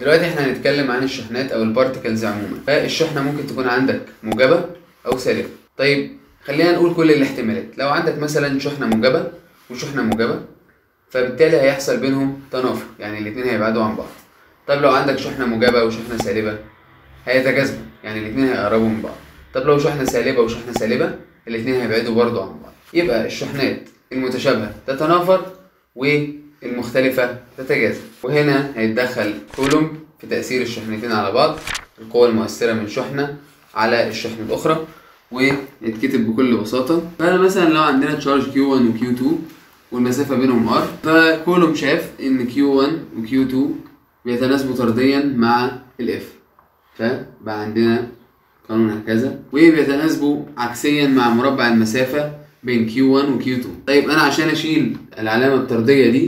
دلوقتي احنا هنتكلم عن الشحنات او البارتكلز عموما فالشحنه ممكن تكون عندك موجبه او سالبه طيب خلينا نقول كل الاحتمالات لو عندك مثلا شحنه موجبه وشحنه موجبه فبالتالي هيحصل بينهم تنافر يعني الاثنين هيبعدوا عن بعض طب لو عندك شحنه موجبه وشحنه سالبه هيتجاذبوا يعني الاثنين هيقربوا من بعض طب لو شحنه سالبه وشحنه سالبه الاثنين هيبعدوا برضه عن بعض يبقى الشحنات المتشابهه تتنافر والمختلفه تتجاذب وهنا هيتدخل كولوم في تاثير الشحنتين على بعض القوة المؤثرة من شحنة على الشحنة الأخرى ويتكتب بكل بساطة فأنا مثلا لو عندنا تشارج Q1 و Q2 والمسافة بينهم R فكولوم شاف إن Q1 و Q2 بيتناسبوا طرديا مع ال F فبقى عندنا قانون هكذا وبيتناسبوا عكسيا مع مربع المسافة بين Q1 و Q2 طيب أنا عشان أشيل العلامة الطردية دي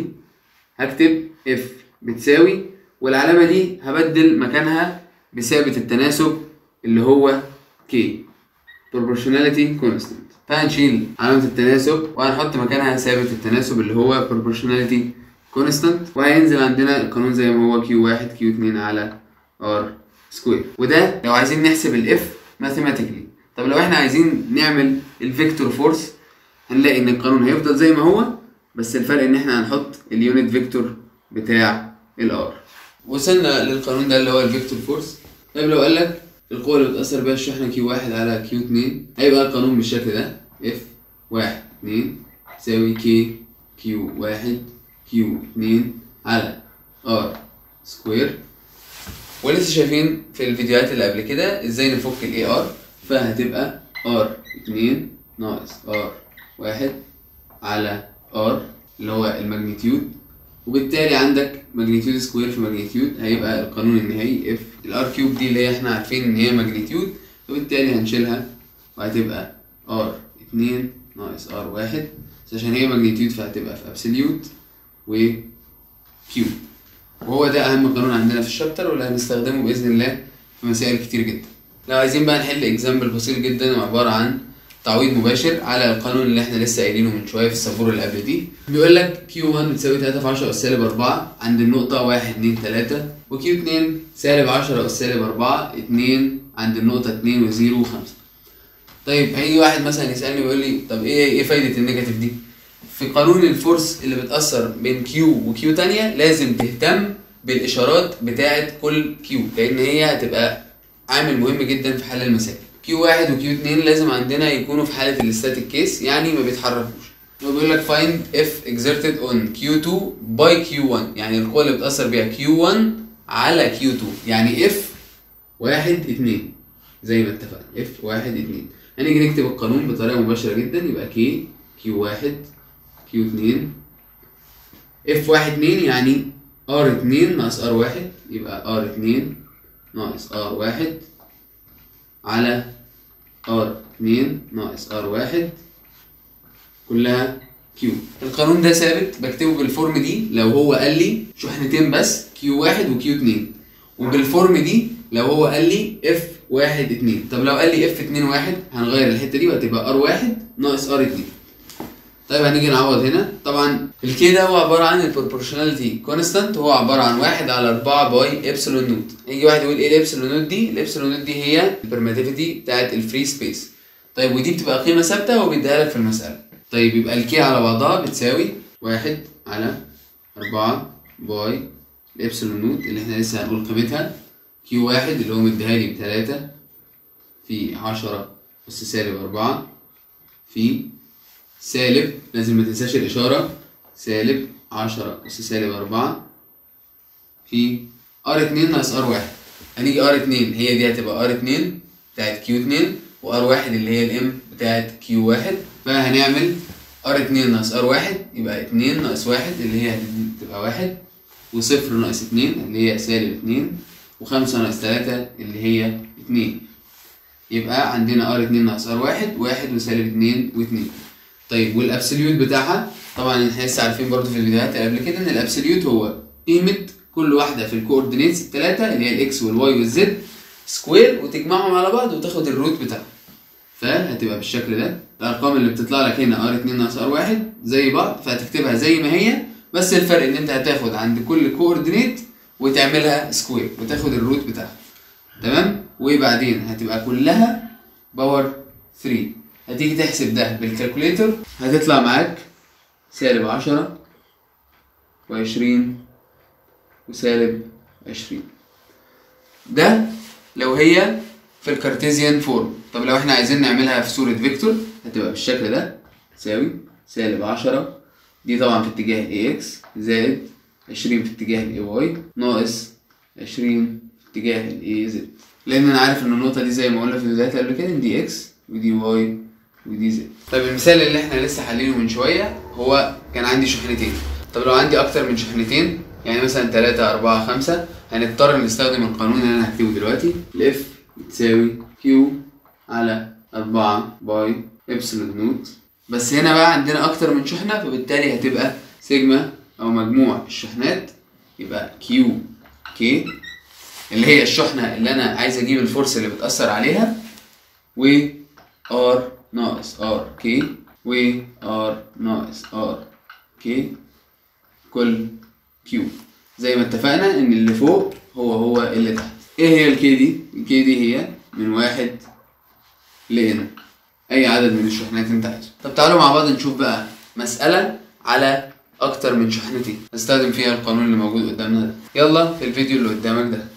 هكتب F بتساوي والعلامة دي هبدل مكانها بثابت التناسب اللي هو K proportionality constant فهنشيل علامة التناسب وهنحط مكانها ثابت التناسب اللي هو proportionality constant وهينزل عندنا القانون زي ما هو Q1 Q2 على R سكوير وده لو عايزين نحسب ال F mathematically طب لو احنا عايزين نعمل الفيكتور فورس هنلاقي ان القانون هيفضل زي ما هو بس الفرق ان احنا هنحط اليونت فيكتور بتاع الار وصلنا للقانون ده اللي هو الفيكتور فورس طيب لو قال لك القوة اللي بتأثر بيها الشحنة Q واحد على Q اتنين هيبقى القانون بالشكل ده F واحد اتنين تساوي K Q واحد Q اتنين على R سكوير ولسه شايفين في الفيديوهات اللي قبل كده ازاي نفك ال AR فهتبقى R اتنين ناقص R واحد على R اللي هو الماجنتيود وبالتالي عندك ماجنتيود سكوير في ماجنتيود هيبقى القانون النهائي اف الار كيوب دي اللي هي احنا عارفين ان هي ماجنتيود وبالتالي هنشيلها وهتبقى ار 2 ناقص ار 1 بس عشان هي ماجنتيود فهتبقى في ابسوليوت و كيوب وهو ده اهم قانون عندنا في الشابتر واللي هنستخدمه باذن الله في مسائل كتير جدا لو عايزين بقى نحل اكزامبل بسيط جدا وعباره عن تعويض مباشر على القانون اللي احنا لسه قايلينه من شويه في السبوره اللي قبل دي بيقول لك Q1 بتساوي 3 في 10 اس سالب 4 عند النقطه 1 2 3 وQ2 سالب 10 اس سالب 4 2 عند النقطه 2 و0 و5 طيب هيجي واحد مثلا يسالني ويقول لي طب ايه ايه فايده النيجاتيف دي في قانون الفورس اللي بتاثر بين Q وQ تانية لازم تهتم بالاشارات بتاعه كل Q لان هي هتبقى عامل مهم جدا في حل المسائل Q1 و Q2 لازم عندنا يكونوا في حالة الاستاتيك كيس يعني ما بيتحركوش هو بيقول لك find if exerted on Q2 by Q1 يعني القوة اللي بتأثر بيها Q1 على Q2 يعني if واحد اتنين زي ما اتفقنا if واحد اتنين هنيجي نكتب القانون بطريقة مباشرة جدا يبقى K Q1 Q2 if واحد اتنين يعني R2 ناقص R1 يبقى R2 ناقص R1 على ار 2 ناقص ار 1 كلها كيو القانون ده ثابت بكتبه بالفورم دي لو هو قال لي شحنتين بس كيو 1 وكيو 2 وبالفورم دي لو هو قال لي اف 1 2 طب لو قال لي اف 2 1 هنغير الحته دي وهتبقى ار 1 ناقص ار 2 طيب هنيجي نعوض هنا طبعا الكي ده هو عباره عن البروبورشناليتي كونستانت هو عباره عن 1 على 4 باي ابسلون نوت يجي واحد يقول ايه الابسلون نوت دي الابسلون نوت دي هي البرماتيفيتي بتاعت الفري سبيس طيب ودي بتبقى قيمه ثابته هو بيديها لك في المساله طيب يبقى الكي على بعضها بتساوي 1 على 4 باي الابسلون نوت اللي احنا لسه هنقول قيمتها كيو 1 اللي هو مديها لي ب 3 في 10 أس سالب 4 في سالب لازم ما تنساش الإشارة سالب عشرة أس سالب أربعة في ار اتنين ناقص ار واحد هنيجي ار اتنين هي دي هتبقى ار اتنين بتاعت كيو اتنين وار واحد اللي هي الام بتاعت كيو واحد فهنعمل ار اتنين ناقص ار واحد يبقى اتنين ناقص واحد اللي هي هتبقى واحد وصفر ناقص اتنين اللي هي سالب اتنين وخمسة ناقص تلاتة اللي هي اتنين يبقى عندنا ار اتنين ناقص ار واحد واحد وسالب اتنين واتنين طيب والابسوليوت بتاعها طبعا احنا لسه عارفين برضو في الفيديوهات اللي قبل كده ان الابسوليوت هو قيمه كل واحده في الكوردينيتس الثلاثه اللي هي الاكس والواي والزد سكوير وتجمعهم على بعض وتاخد الروت بتاعهم فهتبقى بالشكل ده الارقام اللي بتطلع لك هنا ار 2 ناقص ار 1 زي بعض فهتكتبها زي ما هي بس الفرق ان انت هتاخد عند كل كوردينيت وتعملها سكوير وتاخد الروت بتاعها تمام وبعدين هتبقى كلها باور 3 هتيجي تحسب ده بالكالكوليتر هتطلع معاك سالب عشرة وعشرين وسالب عشرين ده لو هي في الكارتيزيان فورم طب لو احنا عايزين نعملها في صورة فيكتور هتبقى بالشكل ده تساوي سالب عشرة دي طبعا في اتجاه اي اكس زائد عشرين في اتجاه الاي واي ناقص عشرين في اتجاه الاي زد لان انا عارف ان النقطة دي زي ما قلنا في الفيديوهات اللي قبل كده دي اكس ودي واي ودي زد طيب المثال اللي احنا لسه حالينه من شوية هو كان عندي شحنتين طب لو عندي اكتر من شحنتين يعني مثلا تلاتة أربعة خمسة هنضطر نستخدم القانون اللي أنا هكتبه دلوقتي الإف بتساوي كيو على أربعة باي إبسلون نوت بس هنا بقى عندنا أكتر من شحنة فبالتالي هتبقى سيجما أو مجموع الشحنات يبقى كيو كي اللي هي الشحنة اللي أنا عايز أجيب الفورس اللي بتأثر عليها و ار ناقص ار كي و ار ناقص ار كي كل كيو زي ما اتفقنا ان اللي فوق هو هو اللي تحت ايه هي الكي دي الكي دي هي من واحد لان اي عدد من الشحنات انت عايزه طب تعالوا مع بعض نشوف بقى مسألة على اكتر من شحنتين نستخدم فيها القانون اللي موجود قدامنا ده يلا في الفيديو اللي قدامك ده